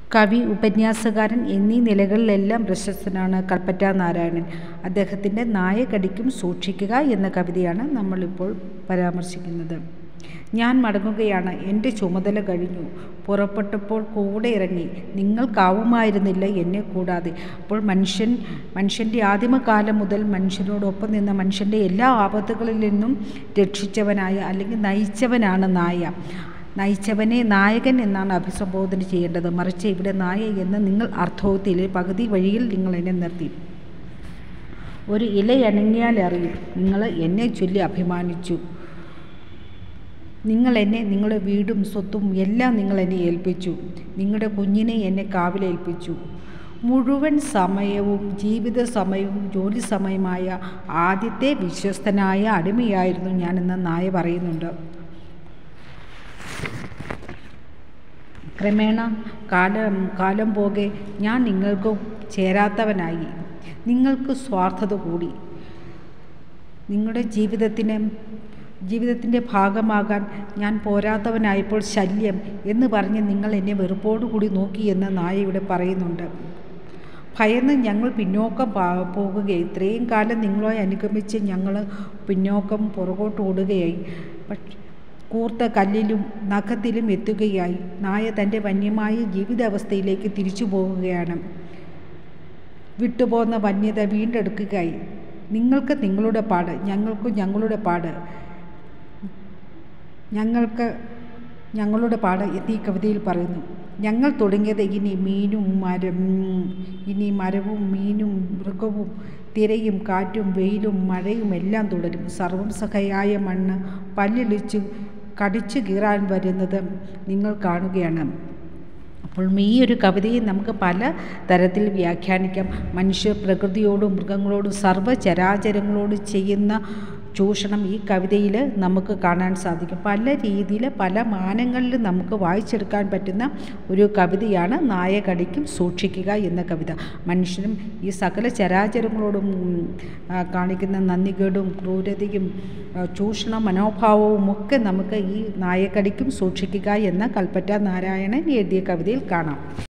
കവി ഉപന്യാസകാരൻ എന്നീ നിലകളിലെല്ലാം പ്രശസ്തനാണ് കൽപ്പറ്റ നാരായണൻ അദ്ദേഹത്തിൻ്റെ നായ കടിക്കും സൂക്ഷിക്കുക എന്ന കവിതയാണ് നമ്മളിപ്പോൾ പരാമർശിക്കുന്നത് ഞാൻ മടങ്ങുകയാണ് എൻ്റെ ചുമതല കഴിഞ്ഞു പുറപ്പെട്ടപ്പോൾ കൂടെ ഇറങ്ങി നിങ്ങൾക്കാവുമായിരുന്നില്ല എന്നെ കൂടാതെ അപ്പോൾ മനുഷ്യൻ മനുഷ്യൻ്റെ ആദിമകാലം മുതൽ മനുഷ്യനോടൊപ്പം നിന്ന മനുഷ്യൻ്റെ എല്ലാ ആപത്തുകളിൽ നിന്നും രക്ഷിച്ചവനായ അല്ലെങ്കിൽ നയിച്ചവനാണ് നായ നയിച്ചവനെ നായകൻ എന്നാണ് അഭിസംബോധന ചെയ്യേണ്ടത് മറിച്ച് ഇവിടെ നായ എന്ന് നിങ്ങൾ അർത്ഥവത്തിൽ പകുതി വഴിയിൽ നിങ്ങൾ എന്നെ നിർത്തി ഒരു ഇലയണങ്ങിയാൽ അറിയും നിങ്ങൾ എന്നെ ചൊല്ലി അഭിമാനിച്ചു നിങ്ങൾ എന്നെ നിങ്ങളുടെ വീടും സ്വത്തും എല്ലാം നിങ്ങൾ എന്നെ ഏൽപ്പിച്ചു നിങ്ങളുടെ കുഞ്ഞിനെ എന്നെ കാവിലേൽപ്പിച്ചു മുഴുവൻ സമയവും ജീവിത സമയവും ജോലി സമയമായ ആദ്യത്തെ വിശ്വസ്തനായ അടിമയായിരുന്നു ഞാനെന്ന് നായ പറയുന്നുണ്ട് ക്രമേണ കാലം കാലം പോകെ ഞാൻ നിങ്ങൾക്ക് ചേരാത്തവനായി നിങ്ങൾക്ക് സ്വാർത്ഥത കൂടി നിങ്ങളുടെ ജീവിതത്തിന് ജീവിതത്തിൻ്റെ ഭാഗമാകാൻ ഞാൻ പോരാത്തവനായപ്പോൾ ശല്യം എന്ന് പറഞ്ഞ് നിങ്ങൾ എന്നെ വെറുപ്പോടുകൂടി നോക്കി എന്ന് നായ ഇവിടെ പറയുന്നുണ്ട് ഭയന്ന് ഞങ്ങൾ പിന്നോക്കം പോകുകയായി ഇത്രയും കാലം നിങ്ങളെ അനുഗമിച്ച് ഞങ്ങൾ പിന്നോക്കം പുറകോട്ട് ഓടുകയായി പക്ഷെ കൂർത്ത കല്ലിലും നഖത്തിലും എത്തുകയായി നായ തൻ്റെ വന്യമായ ജീവിതാവസ്ഥയിലേക്ക് തിരിച്ചു പോകുകയാണ് വിട്ടുപോകുന്ന വന്യത വീണ്ടെടുക്കുകയായി നിങ്ങൾക്ക് നിങ്ങളുടെ പാട് ഞങ്ങൾക്ക് ഞങ്ങളുടെ പാട് ഞങ്ങൾക്ക് ഞങ്ങളുടെ പാട് എന്നീ കവിതയിൽ പറയുന്നു ഞങ്ങൾ തുടങ്ങിയത് ഇനി മീനും മരം ഇനി മരവും മീനും മൃഗവും തിരയും കാറ്റും വെയിലും മഴയും എല്ലാം തുടരും സർവം സഹയായ മണ്ണ് പല്ലിളിച്ച് കടിച്ചു കീറാൻ വരുന്നത് നിങ്ങൾ കാണുകയാണ് അപ്പോൾ ഈ ഒരു കവിതയെ നമുക്ക് പല തരത്തിൽ വ്യാഖ്യാനിക്കാം മനുഷ്യ പ്രകൃതിയോടും മൃഗങ്ങളോടും സർവ്വചരാചരങ്ങളോടും ചെയ്യുന്ന ചൂഷണം ഈ കവിതയിൽ നമുക്ക് കാണാൻ സാധിക്കും പല രീതിയിൽ പല മാനങ്ങളിൽ നമുക്ക് വായിച്ചെടുക്കാൻ പറ്റുന്ന ഒരു കവിതയാണ് നായകടിക്കും സൂക്ഷിക്കുക എന്ന കവിത മനുഷ്യനും ഈ സകല ചരാചരങ്ങളോടും കാണിക്കുന്ന നന്ദികേടും ക്രൂരതയും ചൂഷണ മനോഭാവവും ഒക്കെ നമുക്ക് ഈ നായകടിക്കും സൂക്ഷിക്കുക എന്ന കൽപ്പറ്റ നാരായണൻ എഴുതിയ കവിതയിൽ കാണാം